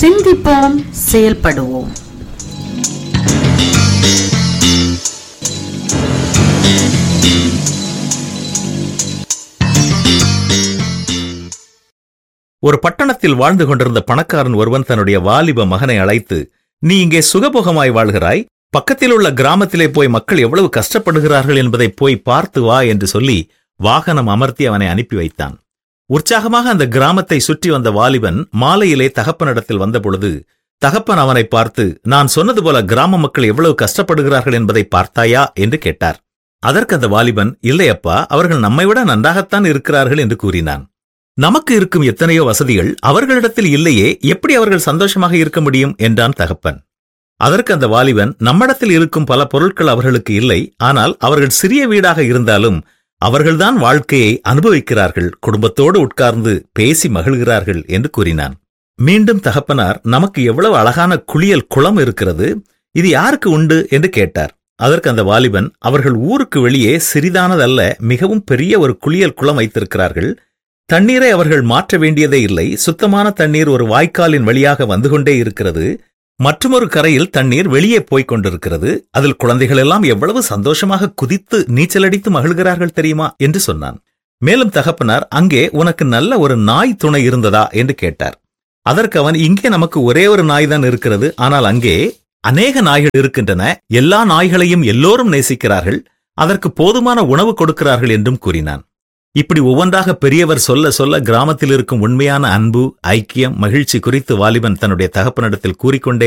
சிந்திப்போம் செயல்படுவோம் ஒரு பட்டணத்தில் வாழ்ந்து கொண்டிருந்த பணக்காரன் ஒருவன் தன்னுடைய வாலிப மகனை அழைத்து நீ இங்கே சுகபோகமாய் வாழ்கிறாய் பக்கத்தில் உள்ள கிராமத்திலே போய் மக்கள் எவ்வளவு கஷ்டப்படுகிறார்கள் என்பதை போய் பார்த்து வா என்று சொல்லி வாகனம் அமர்த்தி அவனை அனுப்பி வைத்தான் உற்சாகமாக அந்த கிராமத்தை சுற்றி வந்த வாலிபன் மாலையிலே தகப்பனிடத்தில் வந்தபொழுது தகப்பன் அவனை பார்த்து நான் சொன்னது போல கிராம மக்கள் எவ்வளவு கஷ்டப்படுகிறார்கள் என்பதை பார்த்தாயா என்று கேட்டார் அதற்கு அந்த வாலிபன் இல்லையப்பா அவர்கள் நம்மை விட நன்றாகத்தான் இருக்கிறார்கள் என்று கூறினான் நமக்கு இருக்கும் எத்தனையோ வசதிகள் அவர்களிடத்தில் இல்லையே எப்படி அவர்கள் சந்தோஷமாக இருக்க முடியும் என்றான் தகப்பன் அதற்கு அந்த வாலிபன் நம்மிடத்தில் இருக்கும் பல பொருட்கள் அவர்களுக்கு இல்லை ஆனால் அவர்கள் சிறிய வீடாக இருந்தாலும் அவர்கள்தான் வாழ்க்கையை அனுபவிக்கிறார்கள் குடும்பத்தோடு உட்கார்ந்து பேசி மகிழ்கிறார்கள் என்று கூறினான் மீண்டும் தகப்பனார் நமக்கு எவ்வளவு அழகான குளியல் குளம் இருக்கிறது இது யாருக்கு உண்டு என்று கேட்டார் அதற்கு அந்த வாலிபன் அவர்கள் ஊருக்கு வெளியே சிறிதானதல்ல மிகவும் பெரிய ஒரு குளியல் குளம் வைத்திருக்கிறார்கள் தண்ணீரை அவர்கள் மாற்ற வேண்டியதே இல்லை சுத்தமான தண்ணீர் ஒரு வாய்க்காலின் வழியாக வந்து கொண்டே இருக்கிறது மற்றொரு கரையில் தண்ணீர் வெளியே போய்க் கொண்டிருக்கிறது அதில் குழந்தைகள் எல்லாம் எவ்வளவு சந்தோஷமாக குதித்து நீச்சலடித்து மகிழ்கிறார்கள் தெரியுமா என்று சொன்னான் மேலும் தகப்பனார் அங்கே உனக்கு நல்ல ஒரு நாய் துணை இருந்ததா என்று கேட்டார் அதற்கு அவன் இங்கே நமக்கு ஒரே ஒரு நாய் தான் இருக்கிறது ஆனால் அங்கே அநேக நாய்கள் இருக்கின்றன எல்லா நாய்களையும் எல்லோரும் நேசிக்கிறார்கள் அதற்கு போதுமான உணவு கொடுக்கிறார்கள் என்றும் கூறினான் இப்படி ஒவ்வொன்றாக பெரியவர் சொல்ல சொல்ல கிராமத்தில் இருக்கும் உண்மையான அன்பு ஐக்கியம் மகிழ்ச்சி குறித்து வாலிபன் தன்னுடைய தகப்பனிடத்தில் கூறிக்கொண்டே